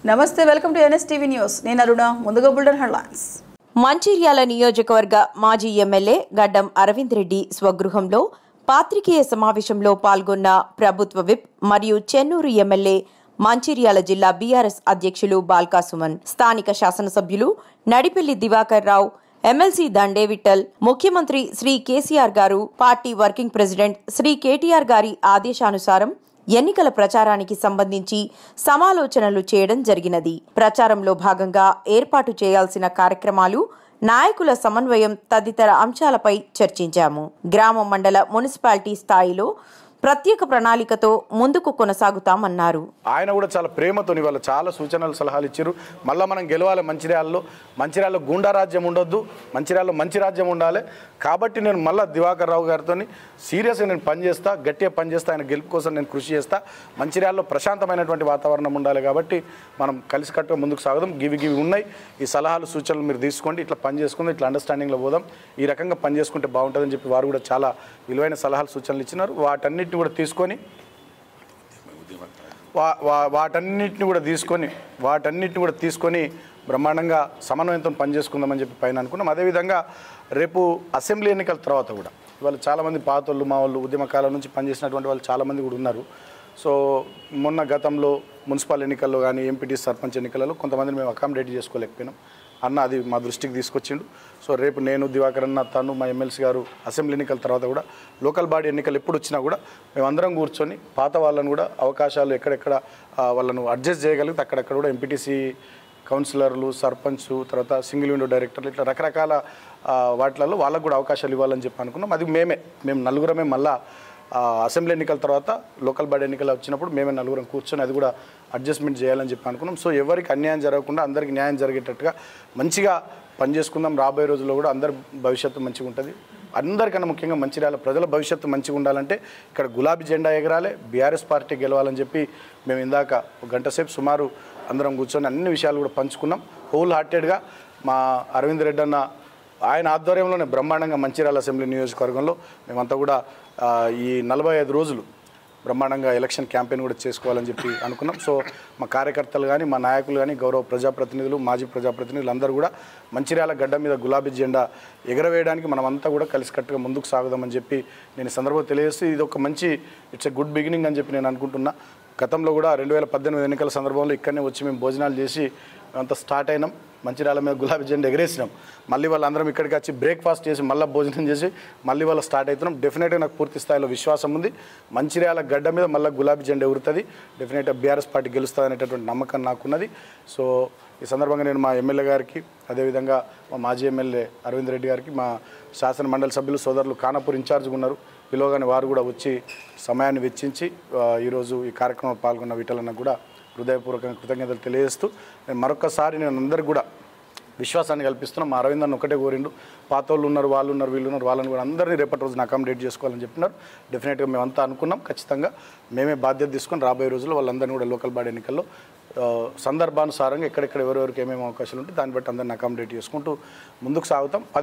నమస్తే welcome to NSTV news నేను అరుణ ముందుగా బుల్డన్ హెడ్లైన్స్ మంచిర్యాల నియోజకవర్గ మాజీ ఎమ్మెల్యే గడ్డం అరవింద్ రెడ్డి స్వగృహంలో పాత్రికేయ సమావేశంలో పాల్గొన్న ప్రభుత్వ విప్ మరియు చెన్నూరు ఎమ్మెల్యే మంచిర్యాల జిల్లా బీఆర్ఎస్ అధ్యక్షులు బాల్కా సుమన్ స్థానిక శాసనసభ్యులు నడిపెల్లి దివాకర్ రావు ఎమ్మెల్సీ దండే విఠల్ ముఖ్యమంత్రి శ్రీ కేసీఆర్ గారు party working president Shri KTR గారి ఆదేశానుసారం ఎన్నికల ప్రచారానికి సంబంధించి సమాలోచనలు చేయడం జరిగినది ప్రచారంలో భాగంగా ఏర్పాటు చేయాల్సిన కార్యక్రమాలు నాయకుల సమన్వయం తదితర అంశాలపై చర్చించాము గ్రామ మండల మున్సిపాలిటీ స్థాయిలో ప్రత్యేక ప్రణాళికతో ముందుకు కొనసాగుతామన్నారు ఆయన కూడా చాలా ప్రేమతో ఇవాళ చాలా సూచనలు సలహాలు ఇచ్చారు మళ్ళీ మనం గెలవాలి మంచిర్యాలలో మంచిర్యాలలో గూండా రాజ్యం ఉండొద్దు మంచిర్యాలలో మంచి రాజ్యం ఉండాలి కాబట్టి నేను మళ్ళీ దివాకర్ రావు గారితో సీరియస్గా నేను పనిచేస్తా గట్టిగా పనిచేస్తా ఆయన గెలుపు కోసం నేను కృషి చేస్తా మంచిర్యాలలో ప్రశాంతమైనటువంటి వాతావరణం ఉండాలి కాబట్టి మనం కలిసికట్టుగా ముందుకు సాగుదాం గివి గివి ఉన్నాయి ఈ సలహాలు సూచనలు మీరు తీసుకోండి ఇట్లా పని చేసుకుందాం ఇట్లా అండర్స్టాండింగ్లో పోదాం ఈ రకంగా పని చేసుకుంటే బాగుంటుందని చెప్పి వారు కూడా చాలా విలువైన సలహాలు సూచనలు ఇచ్చినారు వాటన్నిటిని కూడా తీసుకొని వా వా- వాటన్నిటిని కూడా తీసుకొని వాటన్నిటిని కూడా తీసుకొని బ్రహ్మాండంగా సమన్వయంతో పనిచేసుకుందామని చెప్పి పైన అనుకున్నాం అదేవిధంగా రేపు అసెంబ్లీ ఎన్నికల తర్వాత కూడా ఇవాళ చాలామంది పాతోళ్ళు మా వాళ్ళు ఉద్యమ కాలం నుంచి పనిచేసినటువంటి వాళ్ళు చాలామంది కూడా ఉన్నారు సో మొన్న గతంలో మున్సిపల్ ఎన్నికల్లో కానీ ఎంపీటీ సర్పంచ్ ఎన్నికలలో కొంతమందిని మేము అకామిడేట్ చేసుకోలేకపోయినాం అన్న అది మా దృష్టికి తీసుకొచ్చిండు సో రేపు నేను దివాకర్ అన్న తను మా ఎమ్మెల్సీ గారు అసెంబ్లీ ఎన్నికల తర్వాత కూడా లోకల్ బాడీ ఎన్నికలు ఎప్పుడు వచ్చినా కూడా మేమందరం కూర్చొని పాత వాళ్ళను కూడా అవకాశాలు ఎక్కడెక్కడ ఆ, వాళ్ళను అడ్జస్ట్ చేయగలిగితే అక్కడక్కడ కూడా ఎంపీటీసీ కౌన్సిలర్లు సర్పంచ్ తర్వాత సింగిల్ విండో డైరెక్టర్లు ఇట్లా రకరకాల ఆ, వాటిలలో వాళ్ళకు కూడా అవకాశాలు ఇవ్వాలని చెప్పి అనుకున్నాం అది మేమే మేము నలుగురమే మళ్ళా ఆ, అసెంబ్లీ ఎన్నికల తర్వాత లోకల్ బాడీ ఎన్నికలు వచ్చినప్పుడు మేమే నలుగురం కూర్చొని అది కూడా అడ్జస్ట్మెంట్ చేయాలని చెప్పి అనుకున్నాం సో ఎవరికి అన్యాయం జరగకుండా అందరికి న్యాయం జరిగేటట్టుగా మంచిగా పనిచేసుకుందాం రాబోయే రోజుల్లో కూడా అందరి భవిష్యత్తు మంచిగా ఉంటుంది అందరికన్నా ముఖ్యంగా మంచిర్యాల ప్రజల భవిష్యత్తు మంచిగా ఉండాలంటే ఇక్కడ గులాబీ జెండా ఎగరాలి బీఆర్ఎస్ పార్టీ గెలవాలని చెప్పి మేము ఇందాక ఒక గంట సేపు సుమారు అందరం కూర్చొని అన్ని విషయాలు కూడా పంచుకున్నాం హోల్ హార్టెడ్గా మా అరవింద్ రెడ్డి అన్న ఆయన ఆధ్వర్యంలోనే బ్రహ్మాండంగా మంచిర్యాల అసెంబ్లీ నియోజకవర్గంలో మేమంతా కూడా ఆ, ఈ నలభై ఐదు రోజులు బ్రహ్మాండంగా ఎలక్షన్ క్యాంపెయిన్ కూడా చేసుకోవాలని చెప్పి అనుకున్నాం సో మా కార్యకర్తలు కానీ మా నాయకులు కానీ గౌరవ ప్రజాప్రతినిధులు మాజీ ప్రజాప్రతినిధులు అందరూ కూడా మంచిర్యాల గడ్డ మీద గులాబీ జెండా ఎగరవేయడానికి మనమంతా కూడా కలిసికట్టుగా ముందుకు సాగుదామని చెప్పి నేను ఈ సందర్భంగా తెలియజేస్తూ ఇది ఒక మంచి ఇట్స్ ఎ గుడ్ బిగినింగ్ అని చెప్పి నేను అనుకుంటున్నా గతంలో కూడా రెండు వేల పద్దెనిమిది ఎన్నికల సందర్భంలో ఇక్కడనే వచ్చి మేము భోజనాలు చేసి అంతా స్టార్ట్ అయినాం మంచిర్యాల మీద గులాబీ జెండా ఎగరేసినాం మళ్ళీ వాళ్ళందరం ఇక్కడికి వచ్చి బ్రేక్ఫాస్ట్ చేసి మళ్ళీ భోజనం చేసి మళ్ళీ వాళ్ళు స్టార్ట్ అవుతున్నాం డెఫినెట్గా నాకు పూర్తి స్థాయిలో విశ్వాసం ఉంది మంచిర్యాల గడ్డ మీద మళ్ళీ గులాబీ జెండా ఎగురుతుంది డెఫినెట్గా బీఆర్ఎస్ పార్టీ గెలుస్తుంది అనేటటువంటి నమ్మకం నాకున్నది సో ఈ సందర్భంగా నేను మా ఎమ్మెల్యే గారికి అదేవిధంగా మా మాజీ ఎమ్మెల్యే అరవింద్ రెడ్డి గారికి మా శాసన మండలి సభ్యులు సోదరులు ఖానాపూర్ ఇన్ఛార్జ్గా ఉన్నారు పిలవగానే వారు కూడా వచ్చి సమయాన్ని వెచ్చించి ఆ, ఈరోజు ఈ కార్యక్రమంలో పాల్గొన్న వీటలన్న కూడా హృదయపూర్వకంగా కృతజ్ఞతలు తెలియజేస్తూ నేను మరొకసారి నేను అందరికీ కూడా విశ్వాసాన్ని కల్పిస్తున్నాం మా అరవింద్ అన్న ఒకటే కోరిండు పాత వాళ్ళు ఉన్నారు వాళ్ళు ఉన్నారు వీళ్ళు ఉన్నారు వాళ్ళని కూడా అందరినీ రేపటి రోజున అకామిడేట్ చేసుకోవాలని చెప్పినారు డెఫినెట్గా మేమంతా అనుకున్నాం ఖచ్చితంగా మేమే బాధ్యత తీసుకొని రాబోయే రోజుల్లో వాళ్ళందరినీ కూడా లోకల్ బాడీ ఎన్నికల్లో ఆ, సందర్భానుసారంగా ఎక్కడెక్కడ ఎవరెవరికి ఏమేమి అవకాశాలు ఉంటే దాన్ని బట్టి అందరిని అకామిడేట్ చేసుకుంటూ ముందుకు సాగుతాం